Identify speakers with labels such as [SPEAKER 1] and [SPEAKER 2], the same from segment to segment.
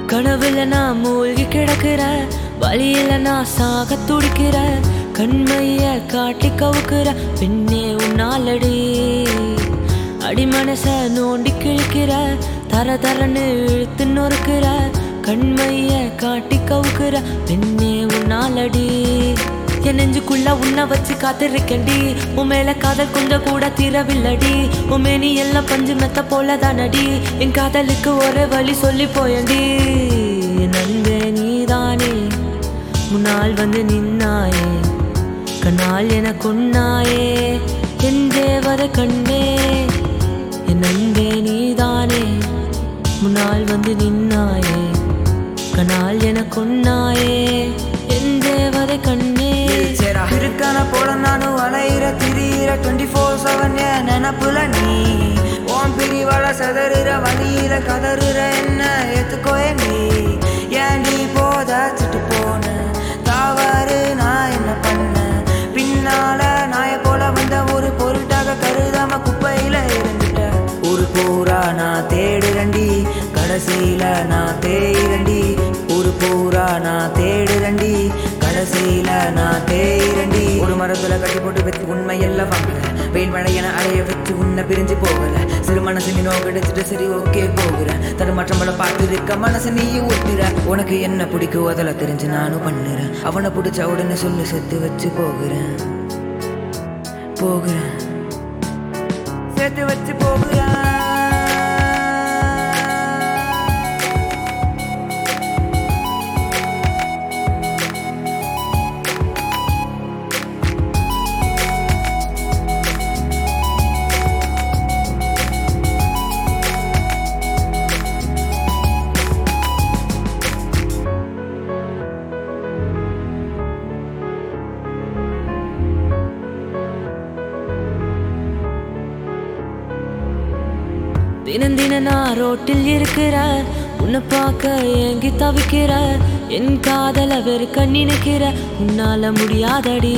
[SPEAKER 1] கனவுல நான் மூழ்கி கிடக்குற வழியில நான் சாக துடிக்கிற கண்மைய காட்டி கவுக்குற பின்னே உன்னாலடி அடி மனச நோண்டி கிழிக்கிற தர தரன்னு இழுத்து நொறுக்கிற கண்மைய காட்டி கவுக்குற பின்னே உன்னாலடி என் நெஞ்சுக்குள்ள உன்னை வச்சு காத்திருக்கேன்டி உன் மேல காதல் கொஞ்சம் கூட தீரவில்லடி உன் மேனி எல்லாம் பஞ்சு மெத்த போல தானடி என் காதலுக்கு ஒரே வழி சொல்லி போயண்டி என் அன்பே நீதானே முன்னால் வந்து நின்னாயே கண்ணால் என கொன்னாயே என் தேவத கண்ணே என் அன்பே நீதானே முன்னால் வந்து நின்னாயே கண்ணால் என கொன்னாயே என் தேவதை கண்ணே
[SPEAKER 2] சேரா இருக்கான போல நானும் அலையிற திரியிற டுவெண்ட்டி ஃபோர் செவன் நினப்புல நீ ஓம் பிரிவால சதறுற வழியில கதறுற என்ன ஏத்துக்கோய நீ ஏண்டி போதாச்சிட்டு போன தாவாரு நான் என்ன பண்ண பின்னால நாய போல வந்த ஒரு பொருட்டாக கருதாம குப்பையில இருந்துட்ட ஒரு பூரா நான் தேடுறண்டி கடைசியில நான் தேயிரண்டி ஒரு பூரா நான் தேடுறண்டி கடைசியில நான் தேயிரண்டி ஒரு மரத்துல கட்டி போட்டு வச்சு உண்மை எல்லாம் வாங்கல வெயில் மழை என அடைய வச்சு உன்னை பிரிஞ்சு போகல சிறு மனசு நீ நோக்கெடுத்துட்டு சரி ஓகே போகிற தடுமாற்றம்பள பார்த்து இருக்க மனசு நீ ஊத்துற உனக்கு என்ன பிடிக்கும் அதில் தெரிஞ்சு நானும் பண்ணுறேன் அவனை பிடிச்ச உடனே சொல்லு செத்து வச்சு போகிறேன் போகிறேன் சேர்த்து வச்சு போகிறேன்
[SPEAKER 1] தினம் தினம் நான் ரோட்டில் இருக்கிற உன்னை பார்க்க ஏங்கி தவிக்கிற என் காதல வெறுக்க நினைக்கிற உன்னால முடியாதடி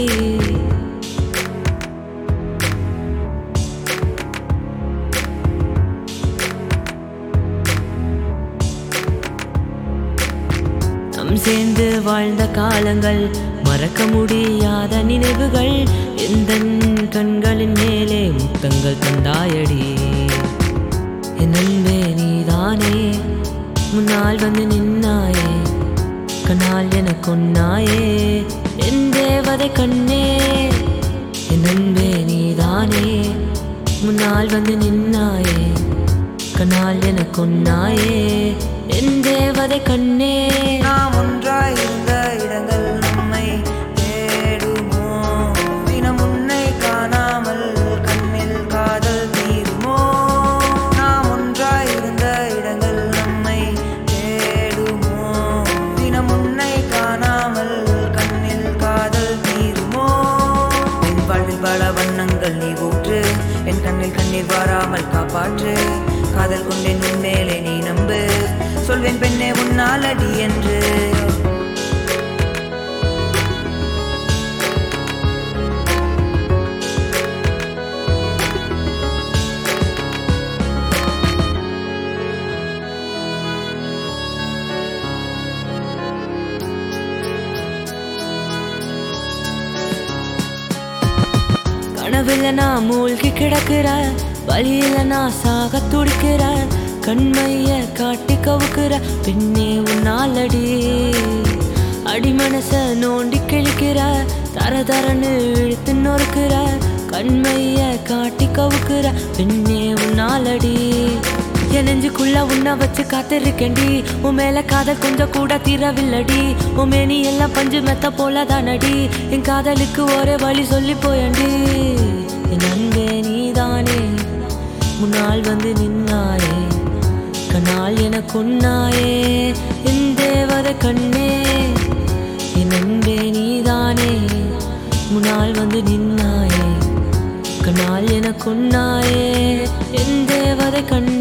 [SPEAKER 1] நம் சேர்ந்து வாழ்ந்த காலங்கள் மறக்க முடியாத நினைவுகள் எந்த கண்களின் மேலே முத்தங்கள் தந்தாயடி என் அன்பே நீதானே முன்னால் வந்து நின்னாயே கண்ணால் என கொன்னாயே என் தேவதை கண்ணே என் அன்பே நீதானே முன்னால் வந்து நின்னாயே கண்ணால் என கொன்னாயே என் தேவதை கண்ணே
[SPEAKER 2] நாம் ஒன்றாய் இருந்த இடங்கள் நம்மை தேடுமோ தினம் உன்னை காணாமல் கண்ணில் காதல் தீருமோ நாம் ஒன்றாய் இருந்த இடங்கள் நம்மை தேடுமோ தினம் உன்னை காணாமல் கண்ணில் காதல் தீருமோ என் வாழ்வில் பல வண்ணங்கள் நீ ஊற்று என் கண்ணில் கண்ணீர் வராமல் காப்பாற்று காதல் கொண்டேன் உன் மேலே நீ நம்பு சொல்வேன் பெண்ணே உன்னால் அடி என்று
[SPEAKER 1] கனவுல நான் மூழ்கி கிடக்குற வழியில நான் சாக துடிக்கிற கண்மைய காட்டி கவுக்குற பின்னே உன்னாலடி அடி மனச நோண்டி கிழிக்கிற தர தரன்னு இழுத்து நொறுக்கிற கண்மைய காட்டி கவுக்குற பின்னே உன்னாலடி என் நெஞ்சுக்குள்ள உன்னை வச்சு காத்திருக்கேன்டி உன் மேல காதல் கொஞ்சம் கூட தீரவில்லடி உன் மேனி எல்லாம் பஞ்சு மெத்த போல தானடி என் காதலுக்கு ஒரே வழி சொல்லி போயண்டி என் அன்பே நீதானே முன்னால் வந்து நின்னாயே கண்ணால் என கொன்னாயே என் தேவத கண்ணே என் அன்பே நீதானே முன்னால் வந்து நின்னாயே கண்ணால் என கொன்னாயே என் தேவதை கண்ணே